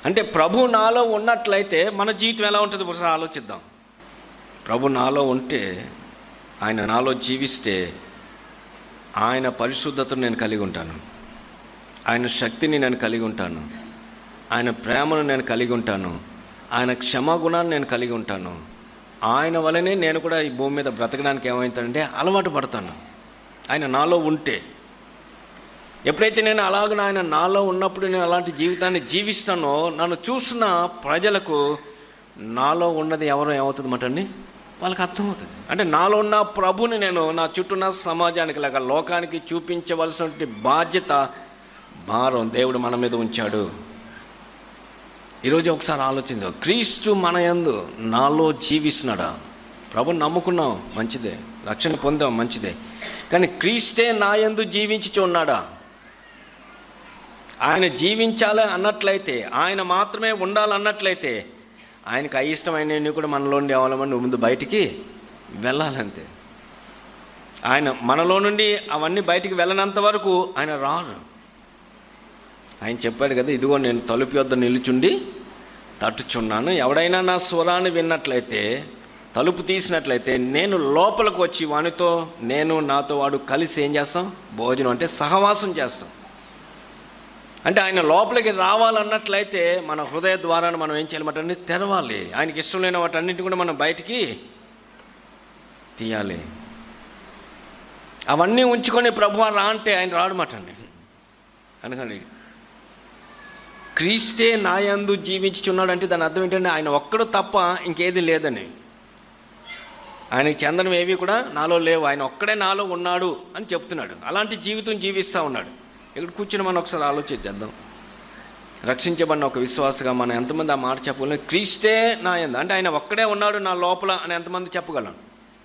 అంటే ప్రభు నాలో ఉన్నట్లయితే మన జీవితం ఎలా ఉంటుందో ఒకసారి ఆలోచిద్దాం ప్రభు నాలో ఉంటే ఆయన నాలో జీవిస్తే ఆయన పరిశుద్ధతను నేను కలిగి ఉంటాను ఆయన శక్తిని నేను కలిగి ఉంటాను ఆయన ప్రేమను నేను కలిగి ఉంటాను ఆయన క్షమాగుణాన్ని నేను కలిగి ఉంటాను ఆయన వలనే నేను కూడా ఈ భూమి మీద బ్రతకడానికి ఏమవుతానంటే అలవాటు పడతాను ఆయన నాలో ఉంటే ఎప్పుడైతే నేను అలాగ ఆయన నాలో ఉన్నప్పుడు నేను అలాంటి జీవితాన్ని జీవిస్తానో నన్ను చూసిన ప్రజలకు నాలో ఉన్నది ఎవరో ఏమవుతుంది మాట అండి వాళ్ళకి అర్థమవుతుంది అంటే నాలో ఉన్న ప్రభుని నేను నా చుట్టూ ఉన్న సమాజానికి లేక లోకానికి చూపించవలసినటువంటి బాధ్యత భారం దేవుడు మన మీద ఉంచాడు ఈరోజు ఒకసారి ఆలోచించు క్రీస్తు మన యందు నాలో జీవిస్తున్నాడా ప్రభుని నమ్ముకున్నాం మంచిదే రక్షణ పొందాం మంచిదే కానీ క్రీస్తే నా యందు జీవించి ఉన్నాడా ఆయన జీవించాలి అన్నట్లయితే ఆయన మాత్రమే ఉండాలన్నట్లయితే ఆయనకు అయిష్టమైనవి కూడా మనలో నుండి అవలమని ముందు బయటికి వెళ్ళాలంతే ఆయన మనలో నుండి అవన్నీ బయటికి వెళ్ళనంత వరకు ఆయన రారు ఆయన చెప్పాడు కదా ఇదిగో నేను తలుపు యొద్ద నిలుచుండి తట్టుచున్నాను ఎవడైనా నా స్వరాన్ని విన్నట్లయితే తలుపు తీసినట్లయితే నేను లోపలికి వచ్చి వానితో నేను నాతో వాడు కలిసి ఏం చేస్తాం భోజనం అంటే సహవాసం చేస్తాం అంటే ఆయన లోపలికి రావాలన్నట్లయితే మన హృదయ ద్వారాన్ని మనం ఏం చేయాలన్నమాట తెరవాలి ఆయనకి ఇష్టం లేని వాటన్నిటి కూడా మనం బయటికి తీయాలి అవన్నీ ఉంచుకొని ప్రభు రా అంటే ఆయన రాడమాట అండి అనకండి క్రీస్తే నాయందు జీవించుచున్నాడు అంటే దాని అర్థం ఏంటంటే ఆయన ఒక్కడు తప్ప ఇంకేది లేదని ఆయనకి చెందడం ఏవి కూడా నాలో లేవు ఆయన ఒక్కడే నాలో ఉన్నాడు అని చెప్తున్నాడు అలాంటి జీవితం జీవిస్తూ ఉన్నాడు ఇక్కడ కూర్చుని మనం ఒకసారి ఆలోచించేద్దాం రక్షించబడిన ఒక విశ్వాసగా మనం ఎంతమంది ఆ మాట చెప్పగలం క్రీస్తే నా ఎందు అంటే ఆయన ఒక్కడే ఉన్నాడు నా లోపల అని ఎంతమంది చెప్పగలం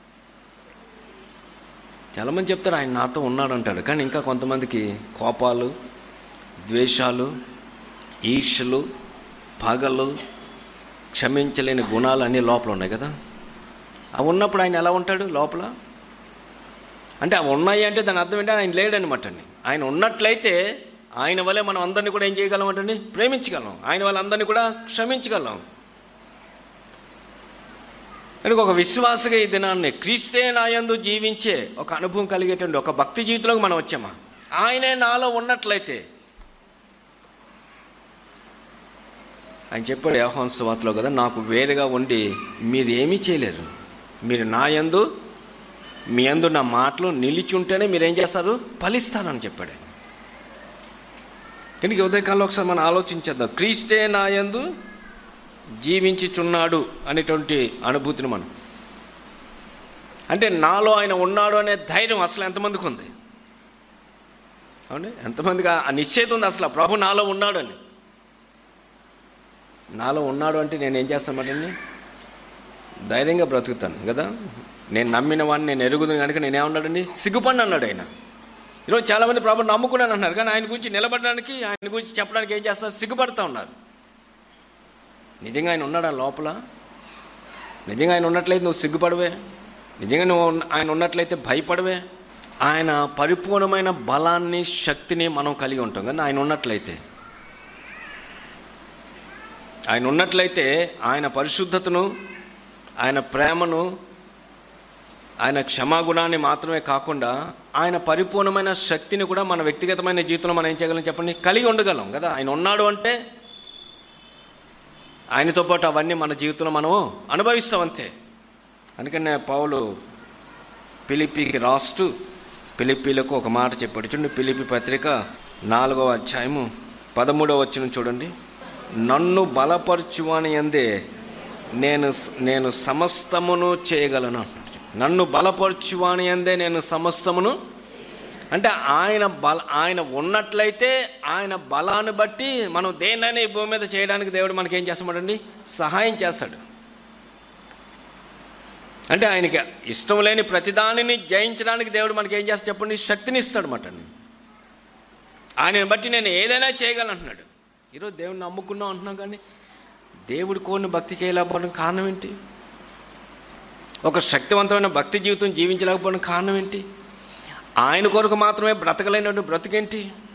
చాలామంది చెప్తారు ఆయన నాతో ఉన్నాడు అంటాడు కానీ ఇంకా కొంతమందికి కోపాలు ద్వేషాలు ఈర్షలు పగలు క్షమించలేని గుణాలు అన్నీ లోపల ఉన్నాయి కదా అవి ఉన్నప్పుడు ఆయన ఎలా ఉంటాడు లోపల అంటే అవి ఉన్నాయి అంటే దాని అర్థం ఏంటంటే ఆయన లేడనమాట అండి ఆయన ఉన్నట్లయితే ఆయన వల్లే మనం అందరినీ కూడా ఏం చేయగలం అంటే ప్రేమించగలం ఆయన వాళ్ళందరినీ కూడా క్షమించగలం కనుక ఒక విశ్వాసగా ఈ దినాన్ని క్రీస్తే నాయందు జీవించే ఒక అనుభవం కలిగేటువంటి ఒక భక్తి జీవితంలోకి మనం వచ్చామా ఆయనే నాలో ఉన్నట్లయితే ఆయన చెప్పాడు యోహాన్ సువార్తలో కదా నాకు వేరుగా ఉండి మీరు ఏమీ చేయలేరు మీరు నా యందు మీ యందు నా మాటలు నిలిచి ఉంటేనే మీరు ఏం చేస్తారు ఫలిస్తారని చెప్పాడు ఆయన. కనుక ఉదయకాలంలో ఒకసారి మనం ఆలోచించేద్దాం క్రీస్తే నా యందు జీవించుచున్నాడు అనేటువంటి అనుభూతిని మనం అంటే నాలో ఆయన ఉన్నాడు అనే ధైర్యం అసలు ఎంతమందికి ఉంది అవునండి ఎంతమందికి ఆ నిశ్చయిత ఉంది అసలు ప్రభు నాలో ఉన్నాడని నాలో ఉన్నాడు అంటే నేను ఏం చేస్తానమాటండి ధైర్యంగా బ్రతుకుతాను కదా నేను నమ్మిన వాడిని నేను ఎరుగుదును కనుక నేనేమన్నాడండి సిగ్గుపడిని అన్నాడు ఆయన ఈరోజు చాలామంది ప్రభు నమ్ముకున్నాను అన్నారు కానీ ఆయన గురించి నిలబడడానికి ఆయన గురించి చెప్పడానికి ఏం చేస్తారు సిగ్గుపడతా ఉన్నారు నిజంగా ఆయన ఉన్నాడా లోపల నిజంగా ఆయన ఉన్నట్లయితే నువ్వు సిగ్గుపడవే నిజంగా నువ్వు ఉన్న- ఆయన ఉన్నట్లయితే భయపడవే ఆయన పరిపూర్ణమైన బలాన్ని శక్తిని మనం కలిగి ఉంటాం కానీ ఆయన ఉన్నట్లయితే ఆయన ఉన్నట్లయితే ఆయన పరిశుద్ధతను ఆయన ప్రేమను ఆయన క్షమాగుణాన్ని మాత్రమే కాకుండా ఆయన పరిపూర్ణమైన శక్తిని కూడా మన వ్యక్తిగతమైన జీవితంలో మనం ఏం చేయగలం చెప్పండి కలిగి ఉండగలం కదా ఆయన ఉన్నాడు అంటే ఆయనతో పాటు అవన్నీ మన జీవితంలో మనం అనుభవిస్తాం అంతే అందుకనే పౌలు పిలిపికి రాస్తూ పిలిపిలకు ఒక మాట చెప్పాడు చూడండి పిలిపి పత్రిక నాలుగవ అధ్యాయము పదమూడవ వచ్చిన చూడండి నన్ను బలపరచువాని అందే నేను నేను సమస్తమును చేయగలను అంటున్నాడు. నన్ను బలపరచువాని అందే నేను సమస్తమును అంటే ఆయన బల ఆయన ఉన్నట్లయితే ఆయన బలాన్ని బట్టి మనం దేన్నైనా ఈ భూమి మీద చేయడానికి దేవుడు మనకి ఏం చేస్తామండి సహాయం చేస్తాడు అంటే ఆయనకి ఇష్టం లేని ప్రతిదానిని జయించడానికి దేవుడు మనకి ఏం చేస్తాడు చెప్పండి శక్తిని ఇస్తాడు మాట ఆయనని బట్టి నేను ఏదైనా చేయగలను అంటున్నాడు ఈరోజు దేవుడిని నమ్ముకున్నాం అంటున్నాం కానీ దేవుడి కోరిని భక్తి చేయలేకపోవడం కారణం ఏంటి ఒక శక్తివంతమైన భక్తి జీవితం జీవించలేకపోవడం కారణం ఏంటి ఆయన కొరకు మాత్రమే బ్రతకలేనటువంటి బ్రతికేంటి